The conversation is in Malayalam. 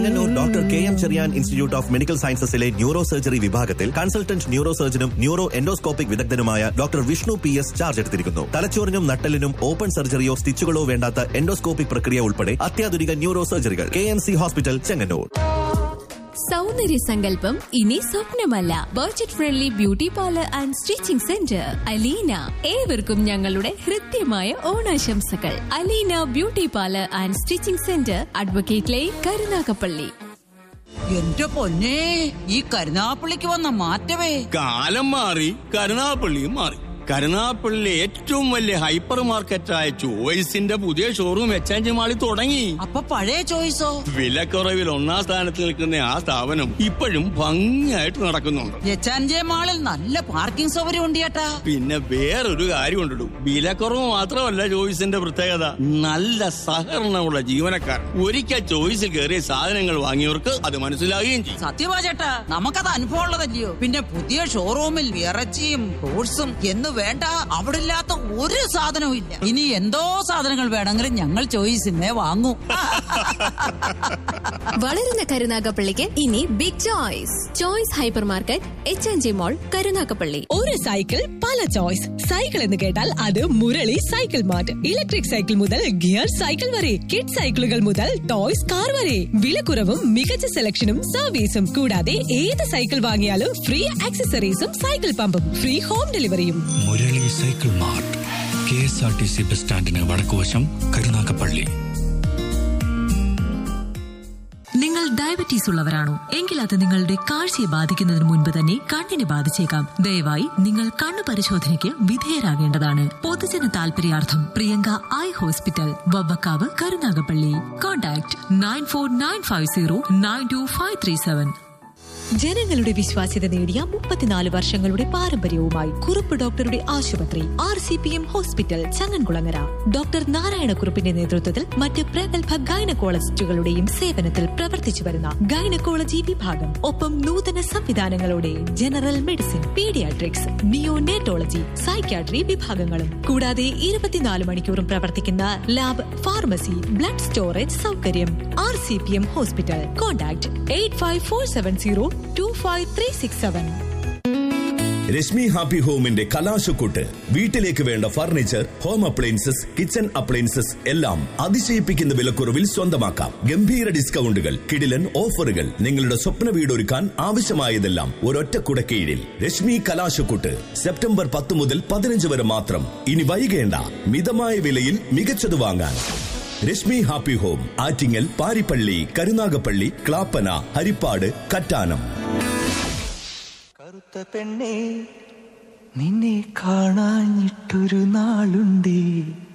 Chengannur doctor K M Cherian institute of medical സയൻസസിലെ ന്യൂറോ സർജറി വിഭാഗത്തിൽ കൺസൾട്ടന്റ് ന്യൂറോ സർജനും ന്യൂറോ എൻഡോസ്കോപ്പിക് വിദഗ്ധനുമായ doctor Vishnu P S charge എടുത്തിരിക്കുന്നു തലച്ചോറിനും നട്ടലിനും ഓപ്പൺ സർജറിയോ സ്റ്റിച്ചുകളോ വേണ്ടാത്ത എൻഡോസ്കോപ്പിക് പ്രക്രിയ ഉൾപ്പെടെ അത്യാധുനിക ന്യൂറോ സർജറികൾ K M C hospital Chengannur സൗന്ദര്യ സങ്കല്പം ഇനി സ്വപ്നമല്ല budget friendly beauty parlour and stitching centre Aleena ഏവർക്കും ഞങ്ങളുടെ ഹൃദ്യമായ ഓണാശംസകൾ Aleena beauty parlour and stitching centre advocate line Karunagappally എന്റെ പൊന്നെ ഈ കരുനാപ്പള്ളിക്ക് വന്ന മാറ്റമേ കാലം മാറി കരുനാപ്പള്ളിയും മാറി കരുനാപ്പള്ളിയിലെ ഏറ്റവും വലിയ ഹൈപ്പർ മാർക്കറ്റായ ചോയ്സിന്റെ പുതിയ ഷോറൂം എച്ച് മാളിൽ തുടങ്ങി അപ്പൊ പഴയ ചോയ്സോ വിലക്കുറവിൽ ഒന്നാം സ്ഥാനത്ത് നിൽക്കുന്ന ആ സ്ഥാപനം ഇപ്പോഴും ഭംഗിയായിട്ട് നടക്കുന്നുണ്ട് എച്ചാൻജെ മാളിൽ നല്ല പാർക്കിംഗ് സൗകര്യം ഉണ്ട് ചേട്ടാ പിന്നെ വേറൊരു കാര്യം ഉണ്ടിടും വിലക്കുറവ് മാത്രമല്ല ചോയ്സിന്റെ പ്രത്യേകത നല്ല സഹകരണമുള്ള ജീവനക്കാർ ഒരിക്കൽ ചോയ്സിൽ കയറിയ സാധനങ്ങൾ വാങ്ങിയവർക്ക് അത് മനസ്സിലാകുകയും ചെയ്യും സത്യമാ ചേട്ടാ നമുക്കത് അനുഭവം ഉള്ളതല്ലയോ പിന്നെ പുതിയ ഷോറൂമിൽ ഇറച്ചിയും ഫ്രൂട്ട്സും എന്ന് വേണ്ട അവിടെ ഇല്ലാത്ത ഒരു സാധനവും ഇല്ല ഇനി എന്തോ സാധനങ്ങൾ വേണമെങ്കിലും ഞങ്ങൾ ചോയ്സിനെ വാങ്ങൂ വളരുന്ന കരുനാഗപ്പള്ളിക്ക് ഇനി big choice choice hyper market H N G mall Karunagappally ഒരു സൈക്കിൾ പല ചോയ്സ് സൈക്കിൾ എന്ന് കേട്ടാൽ അത് Murali cycle mart electric cycle മുതൽ ഗിയർ സൈക്കിൾ വരെ കിഡ് സൈക്കിളുകൾ മുതൽ ടോയ്സ് കാർ വരെ വിലക്കുറവും മികച്ച സെലക്ഷനും സർവീസും കൂടാതെ ഏത് സൈക്കിൾ വാങ്ങിയാലും ഫ്രീ ആക്സസറീസും സൈക്കിൾ പമ്പും ഫ്രീ ഹോം ഡെലിവറിയും Murali cycle mart K S R T C bus സ്റ്റാൻഡിന് വടക്കുവശം കരുനാഗപ്പള്ളി നിങ്ങൾ ഡയബറ്റീസ് ഉള്ളവരാണോ എങ്കിൽ അത് നിങ്ങളുടെ കാഴ്ചയെ ബാധിക്കുന്നതിന് മുൻപ് തന്നെ കണ്ണിനെ ബാധിച്ചേക്കാം ദയവായി നിങ്ങൾ കണ്ണു പരിശോധനയ്ക്ക് വിധേയരാകേണ്ടതാണ് പൊതുജന താൽപര്യാർത്ഥം Priyanka eye hospital Vavvakkavu Karunagappally contact nine four nine five zero nine two five three seven ജനങ്ങളുടെ വിശ്വാസ്യത നേടിയ മുപ്പത്തിനാല് വർഷങ്ങളുടെ പാരമ്പര്യവുമായി കുറുപ്പ് ഡോക്ടറുടെ ആശുപത്രി R C P M hospital Changankulangara doctor നാരായണക്കുറുപ്പിന്റെ നേതൃത്വത്തിൽ മറ്റ് പ്രഗത്ഭ ഗൈനക്കോളജിസ്റ്റുകളുടെയും സേവനത്തിൽ പ്രവർത്തിച്ചു വരുന്ന ഗൈനക്കോളജി വിഭാഗം ഒപ്പം നൂതന സംവിധാനങ്ങളോടെ general medicine paediatrics neonatology psychiatry വിഭാഗങ്ങളും കൂടാതെ ഇരുപത്തിനാല് മണിക്കൂറും പ്രവർത്തിക്കുന്ന ലാബ് ഫാർമസി ബ്ലഡ് സ്റ്റോറേജ് സൗകര്യം R C P M hospital contact eight five four seven zero two five three six seven Rashmi happy ഹോമിന്റെ കലാശക്കൂട്ട് വീട്ടിലേക്ക് വേണ്ട furniture home appliances kitchen appliances എല്ലാം അതിശയിപ്പിക്കുന്ന വിലക്കുറവിൽ സ്വന്തമാക്കാം ഗംഭീര ഡിസ്കൗണ്ടുകൾ കിടിലൻ ഓഫറുകൾ നിങ്ങളുടെ സ്വപ്ന വീടൊരുക്കാൻ ആവശ്യമായതെല്ലാം ഒരൊറ്റ കുടക്കീഴിൽ രശ്മി കലാശക്കൂട്ട് സെപ്റ്റംബർ പത്ത് മുതൽ പതിനഞ്ച് വരെ മാത്രം ഇനി വൈകേണ്ട മിതമായ വിലയിൽ മികച്ചത് വാങ്ങാൻ രശ്മി ഹാപ്പി ഹോം ആറ്റിങ്ങൽ പാരിപ്പള്ളി കരുനാഗപ്പള്ളി ക്ലാപ്പന ഹരിപ്പാട് കറ്റാനം കറുത്ത പെണ്ണേ നിന്നെ കാണാഞ്ഞിട്ടൊരു നാളുണ്ടേ